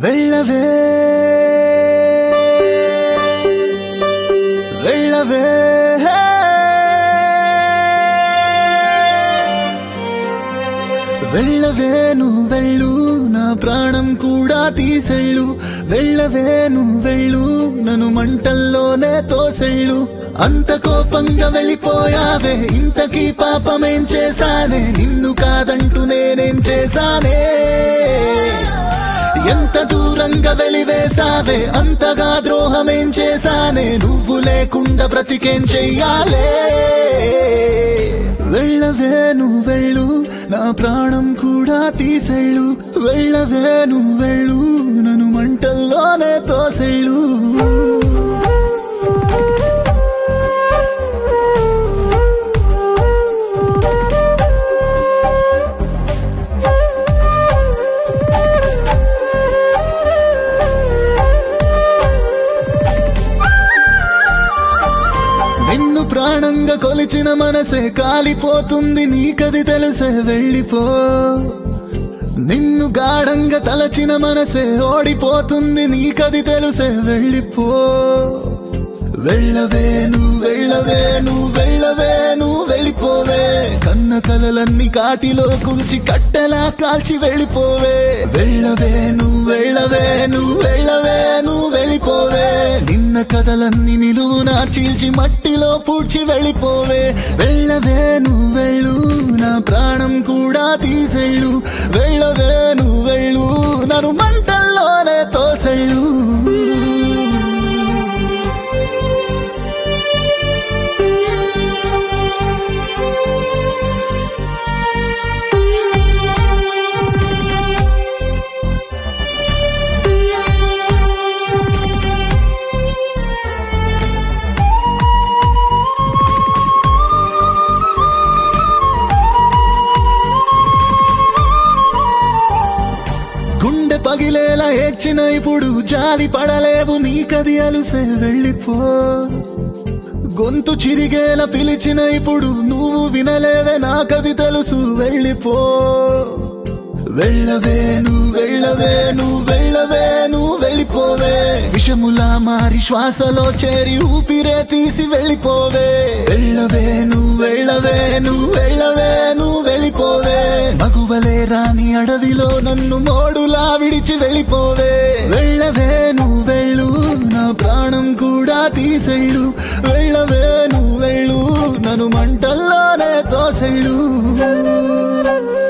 వెళ్ళవే వెళ్ళవే వెళ్ళవే నువ్వు వెళ్ళు నా ప్రాణం కూడా తీసెళ్ళు వెళ్ళవే నువ్వు వెళ్ళు నన్ను మంటల్లోనే తోసెళ్ళు అంత కోపంగా వెళ్ళిపోయావే ఇంతకీ పాపమేం చేశానే నిన్ను కాదంటూ నేనేం చేశానే ఎంత దూరంగా వెలివేశావే అంతగా ద్రోహమేం చేశానే నువ్వు లేకుండా బ్రతికేం చెయ్యాలే వెళ్ళవే నువ్వు వెళ్ళు నా ప్రాణం కూడా తీసెళ్ళు వెళ్ళవే నువ్వు వెళ్ళు నన్ను మంటల్లోనే తోసెళ్ళు నిన్ను ప్రాణంగా కొలిచిన మనసే కాలిపోతుంది నీకది తెలిసే వెళ్ళిపో నిన్ను గాఢంగా తలచిన మనసే ఓడిపోతుంది నీకది తెలిసే వెళ్ళిపో వెళ్ళవే నువ్వు వెళ్ళవే నువ్వు వెళ్ళవే నువ్వు వెళ్ళిపోవే కన్న కలలన్నీ కాటిలో కూల్చి కట్టెలా కాల్చి వెళ్ళిపోవే వెళ్ళవే నువ్వు వెళ్ళవే నువ్వు వెళ్ళవే నువ్వు వెళ్ళిపోవే నిన్న కథలన్నీ నిలువునా చీల్చి మట్టిలో పూడ్చి వెళ్ళిపోవే వెళ్ళవే నువ్వు వెళ్ళు నా ప్రాణం కూడా తీసెళ్ళు వెళ్ళవే నువ్వు వెళ్ళు నన్ను మంటల్లోనే తోసెళ్ళు గుండె పగిలేలా ఏడ్చిన ఇప్పుడు జాలి పడలేవు నీకది అలుసే వెళ్ళిపో గొంతు చిరిగేలా పిలిచిన ఇప్పుడు నువ్వు వినలేవే నాకది తెలుసు వెళ్ళిపో వెళ్ళవే నువ్వు వెళ్ళవే నువ్వు వెళ్ళవే నువ్వు వెళ్ళిపోవే విషములా మారి శ్వాసలో చేరి ఊపిరే తీసి వెళ్ళిపోవే వెళ్ళవే నువ్వు వెళ్ళవే నువ్వు వెళ్ళవే నువ్వు వెళ్ళిపోవే మగువలే రాని అడవిలో నన్ను మోడులా విడిచి వెళ్ళిపోవే వెళ్ళవే నువ్వు వెళ్ళు నా ప్రాణం కూడా తీసెళ్ళు వెళ్ళవే నువ్వు వెళ్ళు నన్ను మంటల్లోనే తోసెళ్ళు